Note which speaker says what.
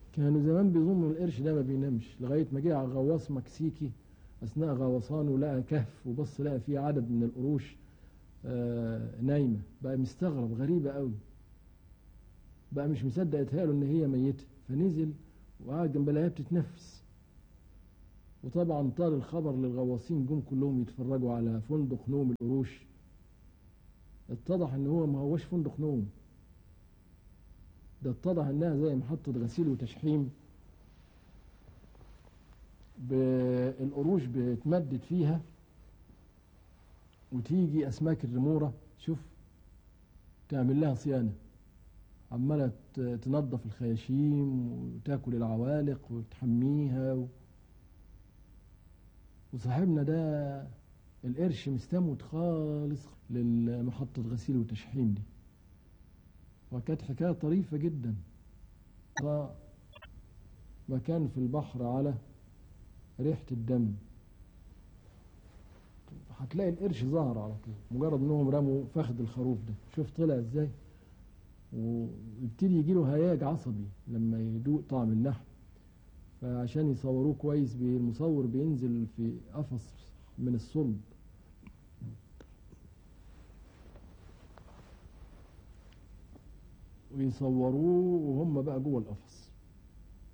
Speaker 1: كانوا زمان بيظنوا القرش ده ما بينامش لغاية ما جه على غواص مكسيكي أثناء غوصانه لقى كهف وبص لقى فيه عدد من القروش آه نايمة بقى مستغرب غريبة قوي بقى مش مصدق يتهيأله إن هي ميتة فنزل وقعد جنب لها بتتنفس وطبعا طار الخبر للغواصين جم كلهم يتفرجوا على فندق نوم القروش اتضح ان هو ما هوش فندق نوم ده اتضح انها زي محطة غسيل وتشحيم القروش بتمدد فيها وتيجي اسماك الرمورة شوف تعمل لها صيانة عمالة تنظف الخياشيم وتاكل العوالق وتحميها و... وصاحبنا ده القرش مستموت خالص للمحطة غسيل وتشحيم دي وكانت حكاية طريفة جدا مكان في البحر على ريحة الدم هتلاقي القرش ظهر على طول مجرد انهم رموا فخد الخروف ده شوف طلع ازاي ويبتدي يجيله هياج عصبي لما يدوق طعم اللحم فعشان يصوروه كويس المصور بينزل في قفص من الصلب ويصوروه وهم بقى جوه القفص